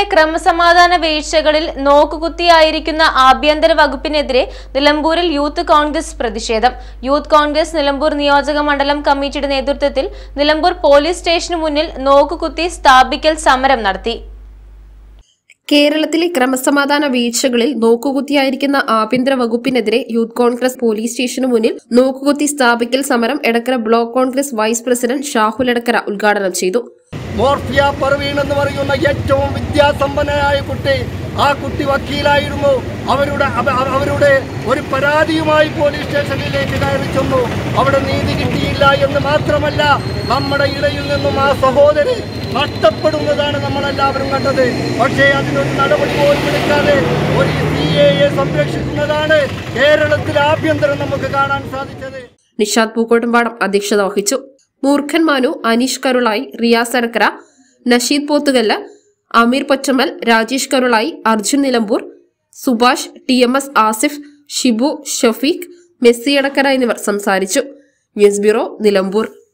ക്രമസമാധാന വീഴ്ചകളിൽ നോക്കുകുത്തിയായിരിക്കുന്ന ആഭ്യന്തര വകുപ്പിനെതിരെ നിലമ്പൂരിൽ യൂത്ത് കോൺഗ്രസ് പ്രതിഷേധം യൂത്ത് കോൺഗ്രസ് നിലമ്പൂർ നിയോജക മണ്ഡലം കമ്മിറ്റിയുടെ നേതൃത്വത്തിൽ നിലമ്പൂർ പോലീസ് സ്റ്റേഷനു മുന്നിൽ നോക്കുകുത്തി സ്ഥാപിക്കൽ സമരം നടത്തി കേരളത്തിലെ ക്രമസമാധാന വീഴ്ചകളിൽ നോക്കുകുത്തിയായിരിക്കുന്ന ആഭ്യന്തര വകുപ്പിനെതിരെ യൂത്ത് കോൺഗ്രസ് പോലീസ് സ്റ്റേഷനു മുന്നിൽ നോക്കുകുത്തി സ്ഥാപിക്കൽ സമരം Edakkara block Congress vice president Shahul Edakkara ഉദ്ഘാടനം ചെയ്തു മോർഫിയ പർവീൺ എന്ന് പറയുന്ന ഏറ്റവും വിദ്യാസമ്പന്നനായ കുട്ടി ആ കുട്ടി വക്കീലായിരുന്നു അവരുടെ അവ- അവ- അവരുടെ ഒരു പരാതിയുമായി പോലീസ് സ്റ്റേഷനിലേക്ക് കയറി ചെന്നു അവിടെ നീതി കിട്ടിയില്ല എന്ന് മാത്രമല്ല നമ്മുടെ ഇടയിൽ നിന്നും ആ സഹോദരി നഷ്ടപ്പെടുന്നതാണ് നമ്മളെല്ലാവരും കണ്ടത് പക്ഷേ അതിനൊരു നടപടി പോലും എടുക്കാതെ ഒരു സി എ സംരക്ഷിക്കുന്നതാണ് കേരളത്തിലെ ആഭ്യന്തരം നമുക്ക് കാണാൻ സാധിച്ചത് നിഷാദ് പൂക്കോട്ടുംപാടം അധ്യക്ഷത വഹിച്ചു മൂർഖൻ Manu Aneesh Karulai Riyas Adakkara Nasheed Pothukal Ameer Pottammal Rajesh Karulai Arjun Nilambur Subhash T M S Asif Shibu Shafeeq Messi Adakkara എന്നിവർ സംസാരിച്ചു ന്യൂസ് ബ്യൂറോ നിലമ്പൂർ